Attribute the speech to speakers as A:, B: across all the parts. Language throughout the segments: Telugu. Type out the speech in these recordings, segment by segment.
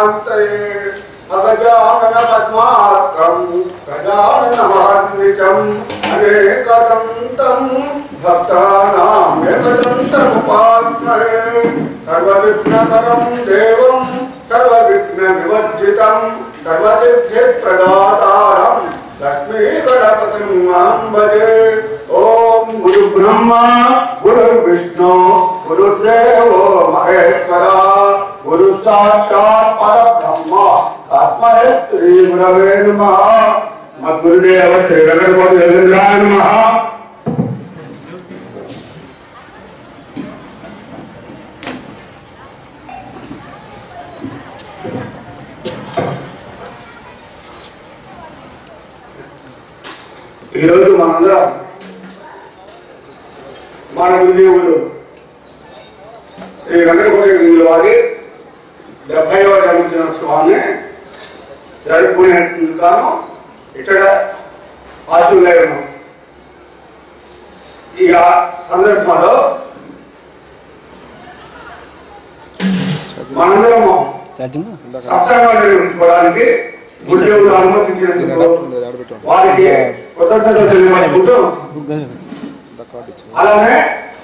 A: महान्तये अगजानन पद्मार्कं गजानन महर्निशम् अनेकदन्तं भक्तानाम् एकदन्तमुपात्महे सर्वविघ्नकरं देवं सर्वविघ्नविवर्जितं सर्वसिद्धिप्रदातारं लक्ष्मीगणपतिं मां भजे ॐ गुरुब्रह्मा गुरुर्विष्णु गुरुदेवो महेश्वरा गुरु साक्षात् परब्रह्म तस्मै श्री गुरवे नमः मद्गुरुदेव श्री गणपति रवीन्द्राय नमः ఈరోజు మనందరం మన గురుదేవుడు శ్రీ వెంకటపతి గురువుల వారి డెబ్బైవ జన్మదినోత్సవాన్ని జరుపుకునేందుకు గాను ఇక్కడ హాజరులై ఉన్నాం ఈ ఆ సందర్భంలో మనందరము సత్సంగాన్ని ఉంచుకోవడానికి గురుదేవుడు అనుమతించినందుకు వారికి కృతజ్ఞత తెలియజేసుకుంటూ అలానే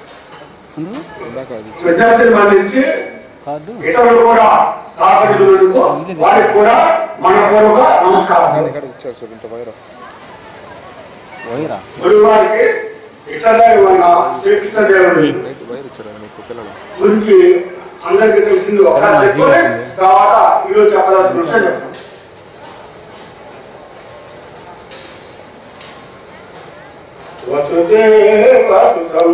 A: విద్యార్థులు మరణించి ఇతరులు కూడా సహకరించినందుకు వారికి కూడా మనపూర్వక నమస్కారం
B: ఇచ్చారు సార్ ఇంత వైరా
C: పోయిరా
A: గురువు వారికి ఇతరులైన శ్రీకృష్ణదేవుడి
B: రైట్ వైర్ ఇచ్చారు మీకు పిల్లలు
A: గురించి అందరికీ తెలిసింది ఒకసారి చెప్పుకొని తర్వాత ఈరోజు చెప్పదలసిన విషయం చెప్తాం వసుదేవసుతం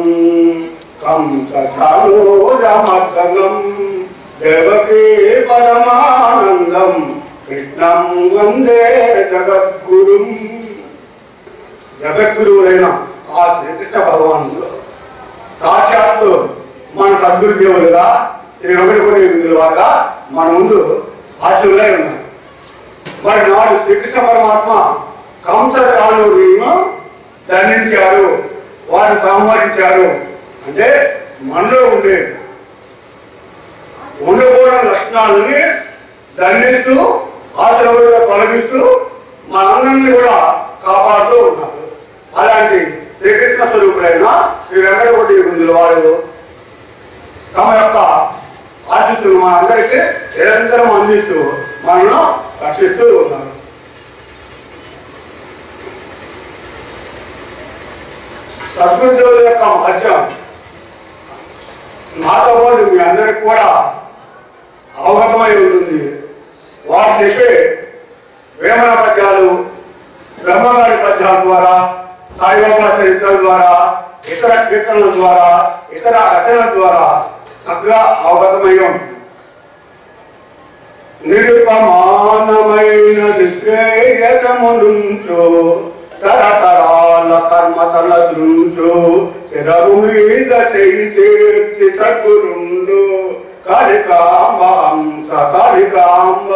A: కంసచాలోజమర్దనం దేవకీ పరమానందం కృష్ణం వందే జగద్గురుం జగద్గురువులైన ఆ శ్రీకృష్ణ భగవానుడు సాక్షాత్తు మన సద్గురు దేవుడుగా శ్రీ వెంకటపతి వారుగా మన ముందు ఆశలుగా ఉన్నారు మరి నాడు శ్రీకృష్ణ పరమాత్మ కంస చాణూరులను దండించారు వారిని సంహరించారు అంటే మనలో ఉండే ఉండకూడని లక్షణాలని దండిస్తూ ఆశలుగా తొలగిస్తూ మనందరినీ కూడా కాపాడుతూ ఉన్నారు అలాంటి శ్రీకృష్ణ స్వరూపుడైన శ్రీ వెంకటపతి గుంజుల వారు తమ యొక్క ఆశిస్తులు మన అందరికీ నిరంతరం అందిస్తూ మనను రక్షిస్తూ ఉన్నారు సద్గురుదేవుల యొక్క మహత్యం నాతో పాటు మీ అందరికి కూడా అవగతమై ఉంటుంది వారు చెప్పే వేమన పద్యాలు బ్రహ్మగారి పద్యాల ద్వారా సాయిబాబా చరిత్రల ద్వారా ఇతర కీర్తనల ద్వారా ఇతర రచనల ద్వారా చక్కగా అవగతమై ఉంటుంది నిరుపమానమైన నిశ్రేయతమునుంచు తరతరాల కర్మ తలదుంచు చిరము మీద చేయి చేర్చి చకురుండు కాళికాంబ హంస కాళికాంబ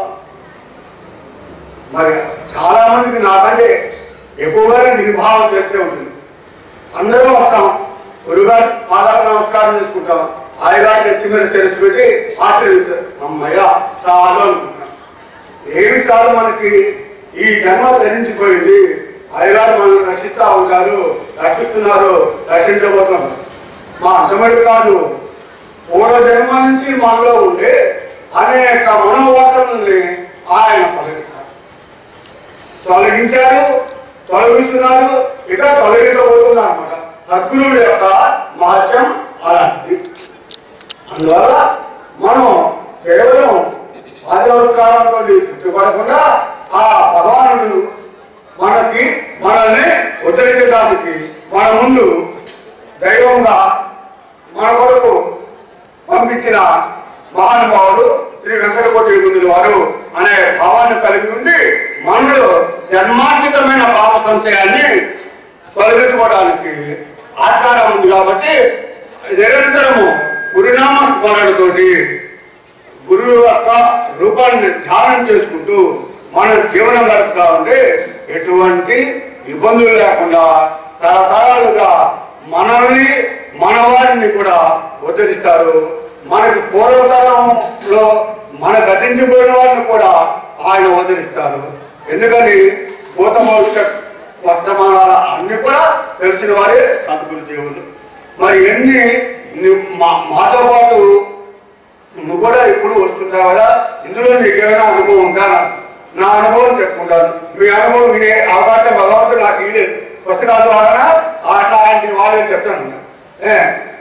A: మరి చాలా మందికి నాకంటే ఎక్కువగానే నిర్భావం చేస్తూ ఉంటుంది అందరూ వస్తాం గురుగారు పాదాలు నమస్కారం చేసుకుంటాం ఆయగారు నెత్తి మీద చేసి పెట్టి ఆశ్రయిస్తారు అమ్మయ్య చాలు అనుకుంటాం ఏమి చాలు మనకి ఈ జన్మ ధరించిపోయింది అయ్యగారు మనల్ని రక్షిస్తూ ఉంటారు రక్షిస్తున్నారు రక్షించబోతున్నారు మా అర్థమడి కాదు పూర్వ జన్మ నుంచి మనలో ఉండే అనేక మనోవాసనల్ని ఆయన తొలగిస్తారు తొలగించారు తొలగిస్తున్నారు ఇక తొలగించబోతున్నారు అనమాట సద్గురుడు యొక్క మహత్యం అలాంటిది అందువల్ల మనం కేవలం ఆదివత్కారంతో తృప్తిపడకుండా ఆ భగవానుడు మనకి మనల్ని ఉద్ధరించడానికి మన ముందు దైవంగా మన కొరకు పంపించిన మహానుభావుడు శ్రీ వెంకటకోటి గుంజుల వారు అనే భావాన్ని కలిగి ఉండి మనలో జన్మార్జితమైన పాప సంశయాన్ని తొలగించుకోవడానికి ఆస్కారం ఉంది కాబట్టి నిరంతరము గురునామ స్మరణతోటి గురువు యొక్క రూపాన్ని ధ్యానం చేసుకుంటూ మన జీవనం గడుపుతా ఉంటే ఎటువంటి ఇబ్బందులు లేకుండా తరతరాలుగా మనల్ని మన వారిని కూడా ఉద్ధరిస్తారు మనకి పూర్వతరంలో మనకు గతించిపోయిన వారిని కూడా ఆయన వదిలిస్తారు ఎందుకని భూత భవిష్యత్ వర్తమానాల అన్ని కూడా తెలిసిన వారే సద్గురు దేవుడు మరి ఎన్ని ని- మా- మాతో పాటు నువ్వు కూడా ఇప్పుడు వస్తుంటావు కదా ఇందులో నీకు ఏమైనా అనుభవం ఉందా నా అనుభవం చెప్పుకుంటాను మీ అనుభవం వినే అవకాశం భగవంతుడు నాకు ఇదే పుస్తకాల ద్వారా అట్లాంటి వాళ్ళని చెప్తాను ఏ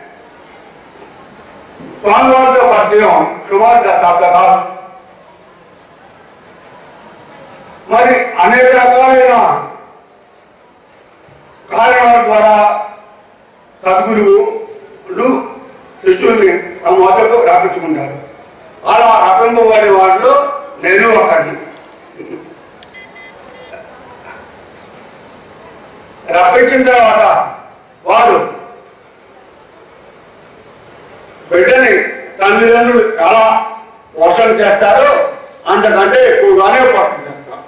A: స్వామివారితో పరిచయం సుమారు దశాబ్ద కాలం మరి అనేక రకాలైన కారణాల ద్వారా సద్గురువులు శిష్యుల్ని తమ వద్దకు రాపించుకుంటారు అలా రపింపబడే వాటిలో నేను ఒకటి రప్పించిన తర్వాత వారు బిడ్డని తల్లిదండ్రులు ఎలా పోషణ చేస్తారో అంతకంటే ఎక్కువగానే పోషణ చేస్తారు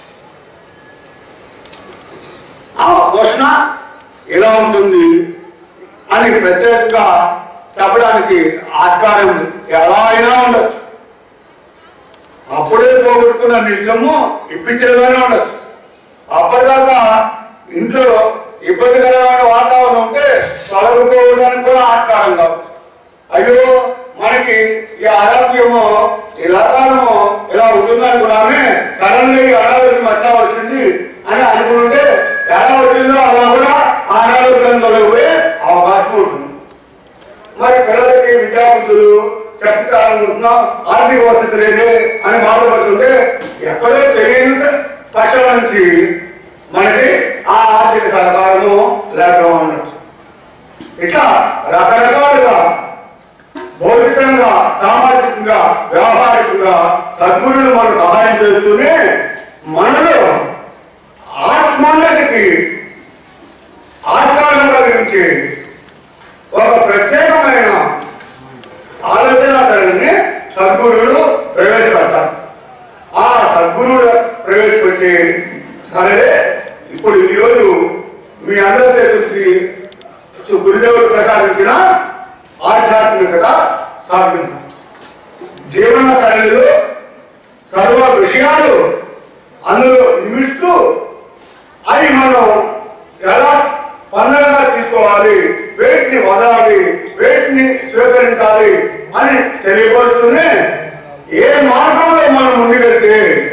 A: ఆ పోషణ ఎలా ఉంటుంది అని ప్రత్యేకంగా చెప్పడానికి ఆస్కారం ఎలా అయినా ఉండొచ్చు అప్పుడే పోగొట్టుకున్న నిజము ఇప్పించేదిగానే ఉండొచ్చు అప్పటిదాకా ఇంట్లో ఇబ్బందికరమైన వాతావరణం ఉంటే తొలగిపోవడానికి కూడా ఆస్కారం కావచ్చు అయ్యో మనకి ఈ ఆరోగ్యము ఇలా కాలము ఇలా ఉంటుందనుకున్నామే సడన్ గా ఈ అనారోగ్యం ఎట్లా వచ్చింది అని అనుకుంటే ఎలా వచ్చిందో అలా కూడా ఆ అనారోగ్యం తొలగిపోయే అవకాశం ఉంటుంది మరి పిల్లలకి విద్యార్థులు చెప్పాలనుకుంటున్నాం ఆర్థిక వసతి లేదే అని బాధపడుతుంటే ఎక్కడో తెలియని పక్షుల నుంచి మనకి ఆ ఆర్థిక సహకారము లేకుండా ఉండొచ్చు ఇట్లా రకరకాలుగా భౌతికంగా సామాజికంగా వ్యవహారికంగా సద్గురులు మనకు సహాయం చేస్తూనే మనలో ఆత్మోన్నతికి ఆస్కారం కలిగించి ఒక ప్రత్యేకమైన ఆలోచన సరళిని సద్గురువులు ప్రవేశపెడతారు ఆ సద్గురువులు ప్రవేశపెట్టి సరే ఇప్పుడు ఈరోజు మీ అందరి చేతులకి సు- గురుదేవులు ప్రసాదించిన ఆధ్యాత్మికత సాధించాం జీవన సరళిలో సర్వ విషయాలు అందులో నిమిస్తూ అవి మనం ఎలా పందరంగా తీసుకోవాలి వేటిని వదలాలి వేటిని స్వీకరించాలి అని తెలియబడుతూనే ఏ మార్గంలో మనం ముందుకెళ్తే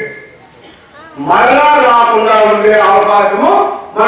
A: మరలా రాకుండా ఉండే అవకాశము మన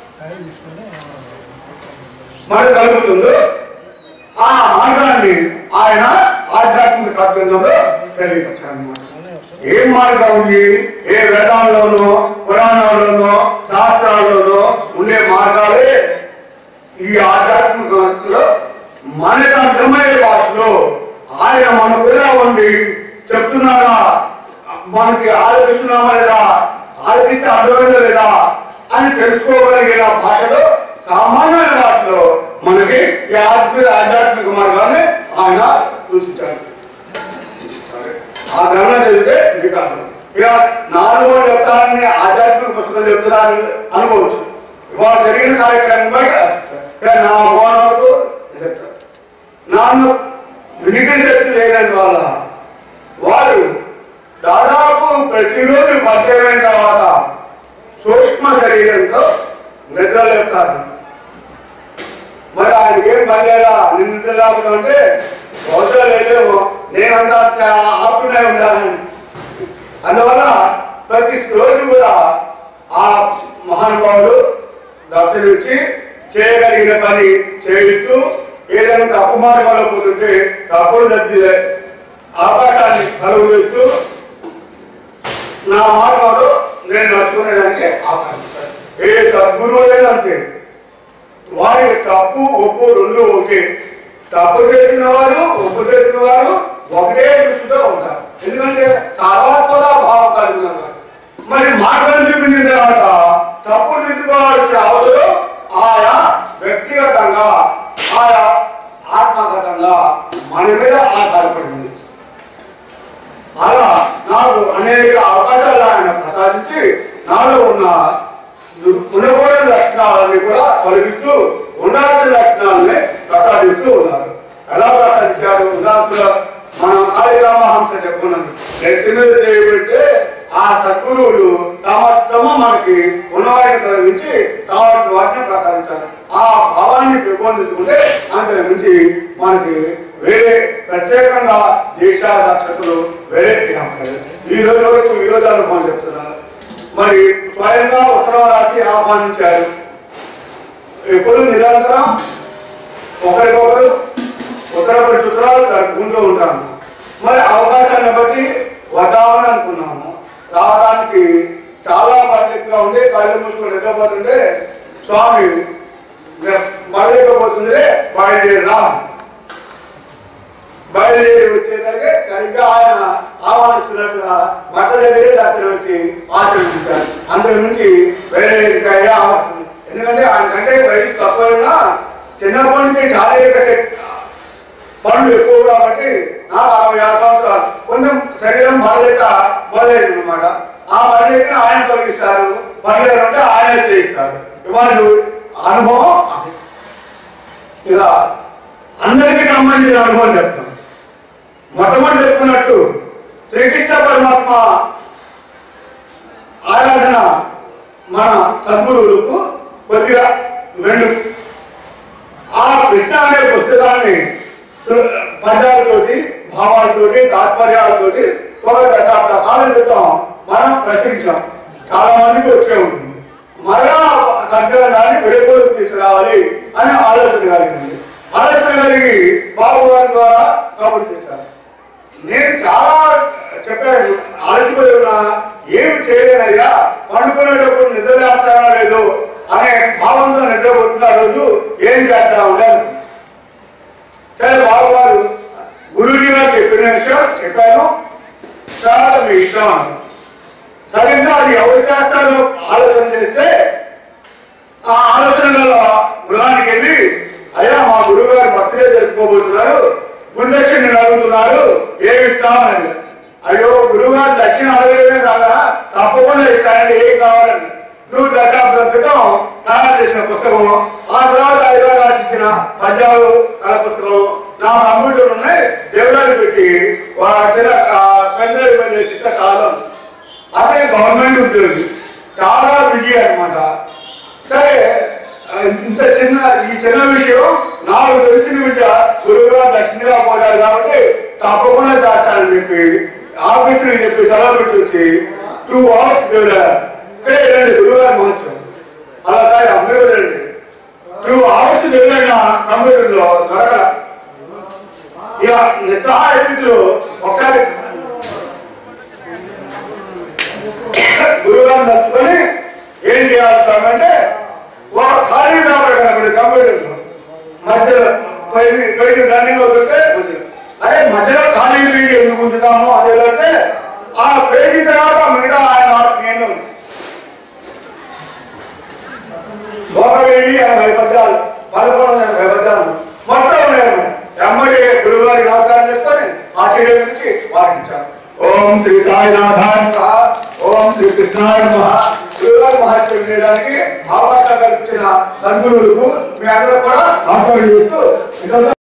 A: మనకు కలుగుతుందో ఆ మార్గాన్ని ఆయన ఆధ్యాత్మిక సత్యంలో తెలియపరచాలన్నమాట ఏ మార్గం ఉంది ఏ వేదాల్లోనో పురాణాల్లోనో శాస్త్రాల్లోనో ఉండే మార్గాలే ఈ ఆధ్యాత్మికలో మనకు అర్థమయ్యే భాషలో ఆయన మన కూడా ఉండి చెప్తున్నారా మనకి ఆలోచిస్తున్నామా లేదా ఆలోచిస్తే అర్థమైందా లేదా అని తెలుసుకోగలిగిన భాషలో సామాన్యమైన భాషలో మనకి ఈ ఆధ్యాత్మిక ఆధ్యాత్మిక మార్గాన్ని ఆయన సూచించారు సరే. ఆ ధర్మ చదివితే మీకు అర్థం ఇక నాలుగో చెప్తానని ఆధ్యాత్మిక పుస్తకం చెప్తున్నారని అనుకోవచ్చు ఇవాళ జరిగిన కార్యక్రమం బట్టి అది చెప్తారు. ఇక నా అనుభవం వరకు ఇది చెప్తారు నన్ను వినికిడి శక్తి లేని వల్ల వారు దాదాపు ప్రతిరోజు పరిచయమైన తర్వాత సూక్ష్మ శరీరంతో నిద్ర లేపుతారు మరి ఆయనకి ఏం పని లేదా నిన్ను నిద్ర లేపడం అంటే బహుశా లేదేమో నేనంతా ఆపునే ఉండాలని అందువల్ల ప్రతి రోజు కూడా ఆ మహానుభావుడు దర్శనమిచ్చి చేయగలిగిన పని చేయిస్తూ ఏదైనా తప్పు మార్గంలో పోతుంటే తప్పులు తగ్గి అవకాశాన్ని కలుగుతూ నా మార్గంలో నేను నడుచుకునేదానికి ఆకాంక్షిస్తాను ఏ సద్గురువులైనా అంతే వారికి తప్పు ఒప్పు రెండు ఒకటి తప్పు చేసిన వారు ఒప్పు చేసిన వారు ఒకటే దృష్టితో ఉంటారు ఎందుకంటే సర్వాత్మక భావం కలిగిన వారు మరి మార్గం చూపించిన తర్వాత తప్పు దిద్దుకోవాల్సిన అవసరం ఆయా వ్యక్తిగతంగా ఆయా ఆత్మగతంగా మన మీద ఆధారపడింది అలా నాకు అనేక అవకాశాలు ఆయన ప్రసాదించి నాలో ఉన్న ఉండకూడని లక్షణాలన్నీ కూడా తొలగిస్తూ ఉండాల్సిన లక్షణాలని ప్రసాదిస్తూ ఉన్నారు ఎలా ప్రసాదించారు ఉదాహరణలో మనం కాళికామహంస చెప్పుకున్నాం నెత్తి మీద చేయబడితే ఆ సద్గురువులు తమ తమ మనకి ఉన్నవాటిని తొలగించి కావాల్సిన వాటిని ప్రసాదించాలి ఆ భావాన్ని పెంపొందించుకుంటే అంతకు మించి మనకి వేరే ప్రత్యేకంగా దేశ దక్షతలు వేరే ఏం కాదు. ఈ రోజు వరకు ఈ రోజు అనుభవం చెప్తున్నారు మరి స్వయంగా ఉత్తరం రాసి ఆహ్వానించారు ఎప్పుడు నిరంతరం ఒకరికొకరు ఉత్తరపడి చిత్రాలు జరుపుకుంటూ ఉంటాము మరి అవకాశాన్ని బట్టి వద్దామని అనుకున్నాము రావడానికి చాలా పరిస్థితిగా ఉండి కళ్ళు మూసుకొని నిద్రపోతుంటే స్వామి పడలేకపోతుంది బయలుదేరి రా బయలుదేరి వచ్చేసరికి సరిగ్గా ఆయన ఆహ్వానిస్తున్నట్టుగా మట్ట దగ్గరే దర్శనం వచ్చి ఆశీర్వదించారు అంతకు నుంచి వేరే ఇంకా ఏ ఆహ్వానం ఎందుకంటే ఆయన కంటే వయసు తక్కువైనా చిన్నప్పటి నుంచి శారీరక శక్తి పనులు ఎక్కువ కాబట్టి నాకు అరవై ఆరు సంవత్సరాలు కొంచెం శరీరం బలలేక మొదలైంది అనమాట ఆ బలలేకని ఆయన తొలగిస్తారు పనులు అంటే ఆయన చేయిస్తారు ఇవాళ అనుభవం అది. ఇక అందరికీ సంబంధించిన అనుభవం చెప్తాను మొట్టమొదటి చెప్పుకున్నట్టు శ్రీకృష్ణ పరమాత్మ ఆరాధన మన సద్గురువులకు కొద్దిగా వెండు ఆ కృష్ణ అనే పుస్తకాన్ని సు- పద్యాలతోటి భావాలతోటి తాత్పర్యాలతోటి ఒక దశాబ్ద కాలం క్రితం మనం ప్రచురించాం చాలా మందికి వచ్చే ఉంటుంది మరలా సంచలనాన్ని వెలుగులోకి తీసుకురావాలి అని ఆలోచన కలిగింది ఆలోచన కలిగి బాబు గారి ద్వారా కబుర్ చేశారు నేను చాలా చెప్పాను ఆలోచిపోయి ఉన్నా ఏమి చేయలేనయ్యా పండుకునేటప్పుడు నిద్ర లేస్తానా లేదు అనే భావంతో నిద్రపోతున్న రోజు ఏం చేద్దాం సరే బాబు గారు గురుజీ గారు చెప్పిన విషయం చెప్పాను తర్వాత మీ ఇష్టం అన్నారు. సరిగ్గా అది ఎవరు చేస్తారో ఆలోచన చేస్తే ఆ ఆలోచనలో గృహానికి వెళ్ళి అయ్యా మా గురువు గారు బర్త్డే జరుపుకోబోతున్నారు గురు దక్షిణ అడుగుతున్నారు ఏమి ఇస్తామని అయ్యో గురువు గారు దక్షిణ అడగలేదే కాదా తప్పకుండా ఇస్తానని ఏం కావాలని నువ్వు దశాబ్దం క్రితం తయారు చేసిన పుస్తకం ఆ తర్వాత ఐదో రాసిచ్చిన పద్యాలు కళ పుస్తకం నా కంప్యూటర్ ఉన్నాయి దేవుడాలు పెట్టి చిన్న పెన్ను పని చేసి చాలా అతని గవర్నమెంట్ ఉద్యోగి చాలా బిజీ అన్నమాట సరే ఆ, ఇంత చిన్న ఈ చిన్న విషయం నాకు తెలిసిన విద్య గురువుగా దక్షిణగా పోయారు కాబట్టి తప్పకుండా చేస్తానని చెప్పి ఆఫీసులో చెప్పి సెలవు పెట్టి వచ్చి టూ అవర్స్ దేవుడా ఇక్కడే వెళ్ళండి గురువుగారి మహోత్సవం అలా కాదు అందరూ వెళ్ళండి టూ అవర్స్ దేవుడైన కంప్యూటర్లో దొరకల ఇక నిస్సహాయ స్థితిలో ఒకసారి గురువుగారు నడుచుకొని ఏం చేయాలి స్వామి అంటే ఒక ఖాళీ పేపర్ కనబడి కంప్యూటర్లో మధ్యలో పైన పైన రన్నింగ్ అవుతుంటే మధ్యలో. అరే మధ్యలో ఖాళీ పేజీ ఎందుకు ఉంచుతాము అదే అంటే ఆ పేజీ తర్వాత మిగతా ఆయన ఆర్ట్ నేను ఒక వెయ్యి ఎనభై పద్యాలు పదకొండు వందల ఎనభై పద్యాలు మొత్తం ఉన్నాయి ఎమ్మడి గురువుగారి నమస్కారం చేసుకొని ఆశీర్వదించి పాటించారు ఓం శ్రీ సాయినాథాయ నమః. ఓం శ్రీ కృష్ణాయ నమః. గురువుగారి మహత్యం చేయడానికి అవకాశం కల్పించిన సద్గురువులకు మీ అందరూ కూడా ఆశీర్వదిస్తూ ఇదంతా